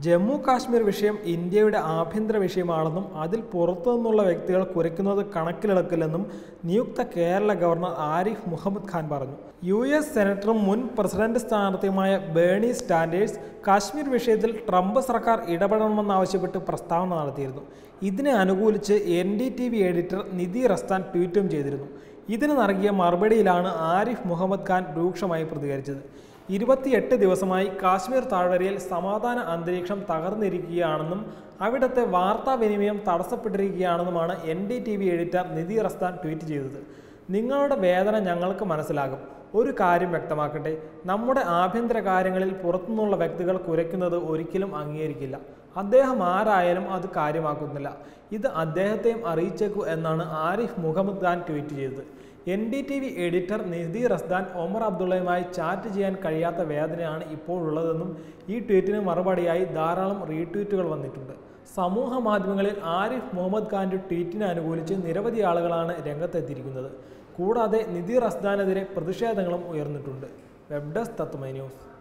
ജമ്മു കാശ്മീർ വിഷയം ഇന്ത്യയുടെ ആഭ്യന്തര വിഷയമാണെന്നും അതിൽ പുറത്തു നിന്നുള്ള വ്യക്തികൾ കുരയ്ക്കുന്നത് കണക്കിലെടുക്കില്ലെന്നും നിയുക്ത കേരള ഗവർണർ ആരിഫ് മുഹമ്മദ് ഖാൻ പറഞ്ഞു യു എസ് സെനറ്ററും മുൻ പ്രസിഡന്റ് സ്ഥാനാർത്ഥിയുമായ ബേണി സ്റ്റാൻഡേഴ്സ് കാശ്മീർ വിഷയത്തിൽ ട്രംപ് സർക്കാർ ഇടപെടണമെന്നാവശ്യപ്പെട്ട് പ്രസ്താവന നടത്തിയിരുന്നു ഇതിനെ അനുകൂലിച്ച് N D T V editor Nidhi Razdan ട്വീറ്റും ചെയ്തിരുന്നു ഇതിന് നൽകിയ മറുപടിയിലാണ് ആരിഫ് മുഹമ്മദ് ഖാൻ രൂക്ഷമായി പ്രതികരിച്ചത് ഇരുപത്തിയെട്ട് ദിവസമായി കാശ്മീർ താഴ്വരയിൽ സമാധാന അന്തരീക്ഷം തകർന്നിരിക്കുകയാണെന്നും അവിടുത്തെ വാർത്താവിനിമയം തടസ്സപ്പെട്ടിരിക്കുകയാണെന്നുമാണ് N D T V editor Nidhi Razdan tweet ചെയ്തത് നിങ്ങളുടെ വേദന ഞങ്ങൾക്ക് മനസ്സിലാകും ഒരു കാര്യം വ്യക്തമാക്കട്ടെ നമ്മുടെ ആഭ്യന്തര കാര്യങ്ങളിൽ പുറത്തുനിന്നുള്ള വ്യക്തികൾ കുരയ്ക്കുന്നത് ഒരിക്കലും അംഗീകരിക്കില്ല അദ്ദേഹം ആരായാലും അത് കാര്യമാക്കുന്നില്ല ഇത് അദ്ദേഹത്തെയും അറിയിച്ചേക്കൂ എന്നാണ് ആരിഫ് മുഹമ്മദ് ഖാൻ ട്വീറ്റ് ചെയ്തത് N D T V editor Nidhi Razdan Omar അബ്ദുള്ളയുമായി ചാറ്റ് ചെയ്യാൻ കഴിയാത്ത വേദനയാണ് ഇപ്പോഴുള്ളതെന്നും ഈ ട്വീറ്റിന് മറുപടിയായി ധാരാളം റീട്വീറ്റുകൾ വന്നിട്ടുണ്ട് സമൂഹ മാധ്യമങ്ങളിൽ ആരിഫ് മുഹമ്മദ് ഖാന്റെ ട്വീറ്റിനെ അനുകൂലിച്ച് നിരവധി ആളുകളാണ് രംഗത്തെത്തിയിരിക്കുന്നത് കൂടാതെ നിധി റസ്ദാനെതിരെ പ്രതിഷേധങ്ങളും ഉയർന്നിട്ടുണ്ട് വെബ് ഡെസ്ക് തത്വമൈ ന്യൂസ്